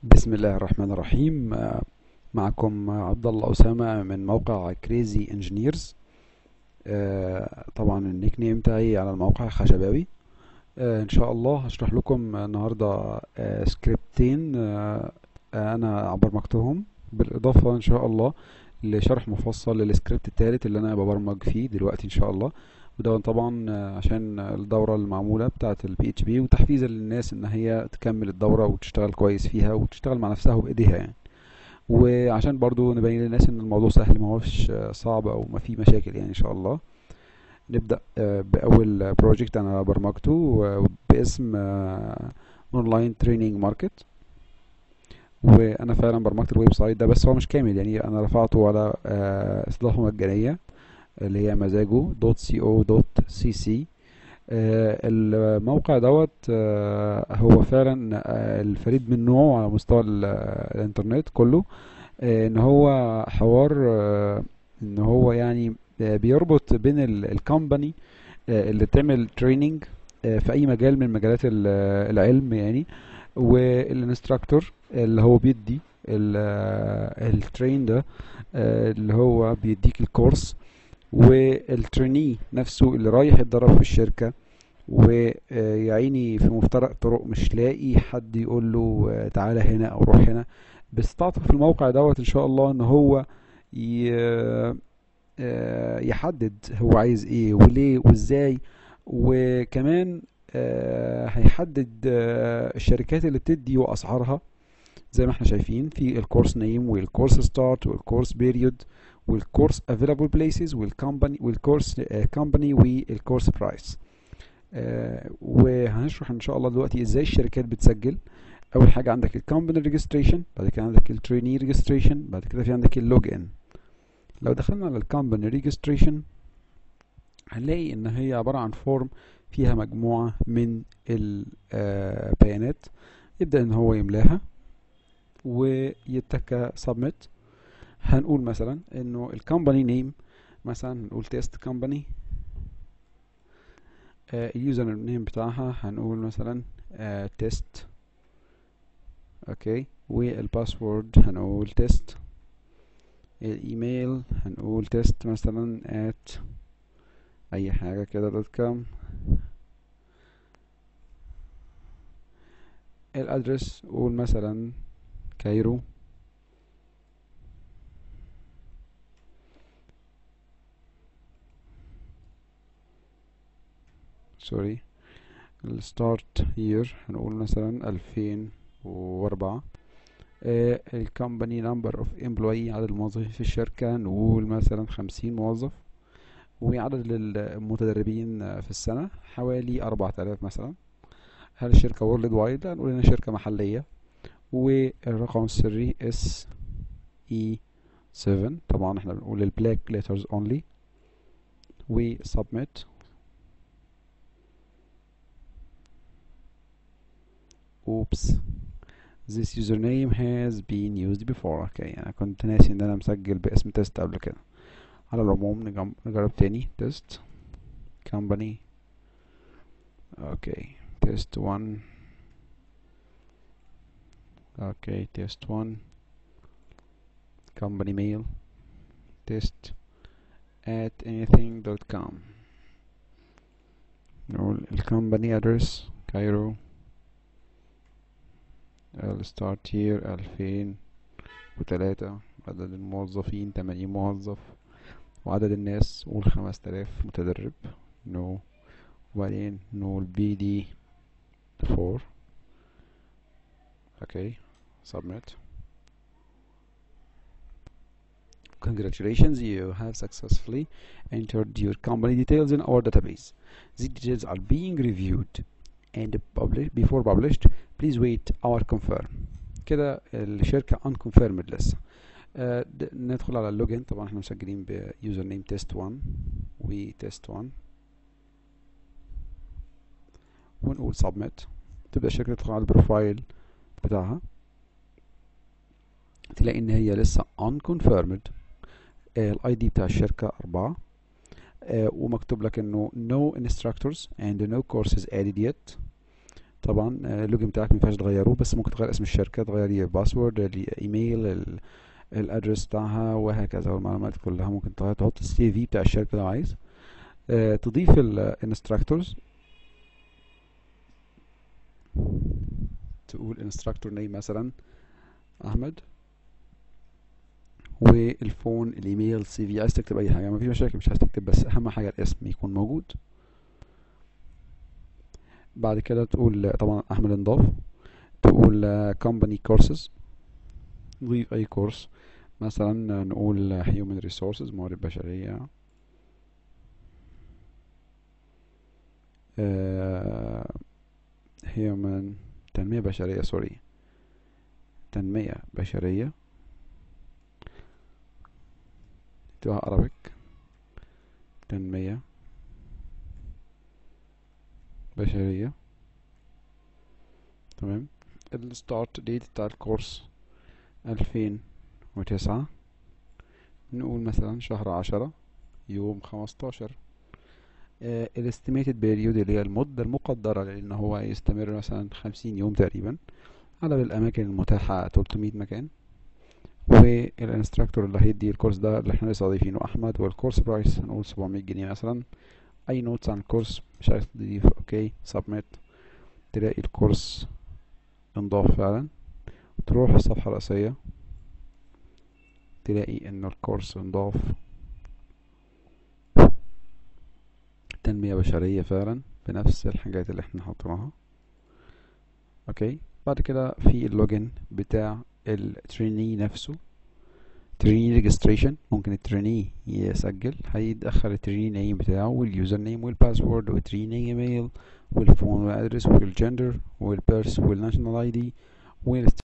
بسم الله الرحمن الرحيم آه، معكم عبد الله أسامة من موقع كريزي انجينيرز طبعا النيك نيم بتاعي على الموقع خشباوي آه، ان شاء الله هشرح لكم النهارده آه، سكريبتين آه، انا برمجتهم بالاضافه ان شاء الله لشرح مفصل للسكريبت الثالث اللي انا ببرمج فيه دلوقتي ان شاء الله وده طبعا آه، عشان الدوره المعموله بتاعه البي اتش بي وتحفيزا للناس ان هي تكمل الدوره وتشتغل كويس فيها وتشتغل مع نفسها وبايديها يعني وعشان برضو نبين للناس ان الموضوع سهل ما هوش آه، صعب او ما فيه مشاكل يعني ان شاء الله نبدأ آه، بأول بروجكت أنا برمجته آه، باسم اونلاين تريننج ماركت وأنا فعلا برمجت الويب سايت ده بس هو مش كامل يعني أنا رفعته على آه، إصدار مجانية اللي هي مزاجو دوت سي او دوت سي سي الموقع دوت آه، هو فعلا آه، الفريد من نوعه على مستوى ال- الانترنت كله آه، ان هو حوار آه، ان هو يعني آه، بيربط بين الكومباني اللي بتعمل تريننج في اي مجال من مجالات ال- العلم يعني والانستراكتور اللي هو بيدي الترين ده آه، اللي هو بيديك الكورس والتريني نفسه اللي رايح يتدرب في الشركة ويعيني في مفترق طرق مش لاقي حد يقول له آه، تعالى هنا او روح هنا بيستعطف في الموقع دوت ان شاء الله ان هو ي- آه، يحدد هو عايز ايه وليه وازاي وكمان آه، هيحدد آه، الشركات اللي بتدي واسعارها زي ما احنا شايفين في الكورس نيم والكورس ستارت والكورس بيريود والكورس افيلابل بليسز والكومباني والكورس كومباني والكورس برايس وهنشرح ان شاء الله دلوقتي ازاي الشركات بتسجل اول حاجه عندك الكومباني ريجستريشن بعد كده عندك التريني ريجستريشن بعد كده في عندك اللوج ان لو دخلنا على الكومباني ريجستريشن هنلاقي ان هي عبارة عن فورم فيها مجموعة من البيانات يبدأ ان هو يملاها ويتكى submit هنقول مثلا انه الكومباني نيم مثلا نقول تيست كومباني اليوزر نيم بتاعها هنقول مثلا تيست اوكي والباسورد هنقول تيست الايميل هنقول تيست مثلا at اي حاجة كده دوت كوم الادرس قول مثلا كايرو سوري الستارت يير هنقول مثلا الفين واربعة الكومباني نمبر اوف امبلوي عدد الموظفين في الشركة نقول مثلا خمسين موظف وعدد المتدربين في السنة حوالي أربعة آلاف مثلا هل الشركة وورلد وايد؟ لا نقول إنها شركة محلية والرقم السري اس اي 7 طبعا احنا بنقول البلاك letters only و submit oops this username has been used before اوكي انا كنت ناسي ان انا مسجل باسم تيست قبل كده على العموم نجم- نجرب تاني تيست company اوكي تيست 1 اوكي تيست 1 company mail test at anything.com نقول الكومباني address كايرو الستارت year ألفين وتلاتة عدد الموظفين تمانين موظف وعدد الناس قول خمس تلاف متدرب نو وبعدين نقول بي دي فور اوكي submit Congratulations, you have successfully entered your company details in our database. These details are being reviewed and published before published. Please wait our confirm. كده الشركة unconfirmed لسه. آه، د- ندخل على اللوجن طبعا احنا مسجلين بيوزر نيم تيست 1 و تيست 1 ونقول submit تبدأ الشركة تدخل على البروفايل بتاعها تلاقي ان هي لسه unconfirmed الاي دي بتاع الشركة أربعة آه، ومكتوب لك انه no instructors and no courses added yet طبعا آه، اللوجن بتاعك مينفعش تغيره بس ممكن تغير اسم الشركة تغيري الباسورد الايميل ال- الادرس بتاعها وهكذا والمعلومات كلها ممكن تغير تحط السي في بتاع الشركة لو عايز آه، تضيف الانستراكتورز تقول انستراكتور نيم مثلا احمد والفون الايميل سي في عايز تكتب اي حاجه مفيش مشاكل مش عايز تكتب بس اهم حاجه الاسم يكون موجود بعد كده تقول طبعا احمد انضاف تقول company courses نضيف اي كورس مثلا نقول human resources موارد بشريه آه، human تنميه بشريه سوري تنميه بشريه تبقى Arabic تنمية بشرية تمام الستارت ديت بتاع الكورس ألفين وتسعة نقول مثلا شهر عشرة يوم خمستاشر الاستيميتد بيريود اللي هي المدة المقدرة لأن هو يستمر مثلا خمسين يوم تقريبا عدد الأماكن المتاحة 300 مكان والانستراكتور اللي هيدي الكورس ده اللي احنا لسه ضايفينه احمد والكورس برايس هنقول 700 جنيه مثلا اي نوتس عن الكورس مش عايز تضيف اوكي سبميت تلاقي الكورس انضاف فعلا تروح الصفحة الرئيسية تلاقي ان الكورس انضاف تنمية بشرية فعلا بنفس الحاجات اللي احنا حطيناها اوكي بعد كده في اللوجن بتاع التريني نفسه تريني ريجستريشن ممكن التريني يسجل هيدخل التريني نيم بتاعه واليوزر نيم والباسورد والتريني ايميل والفون والادرس والجندر والبيرس والناشونال اي دي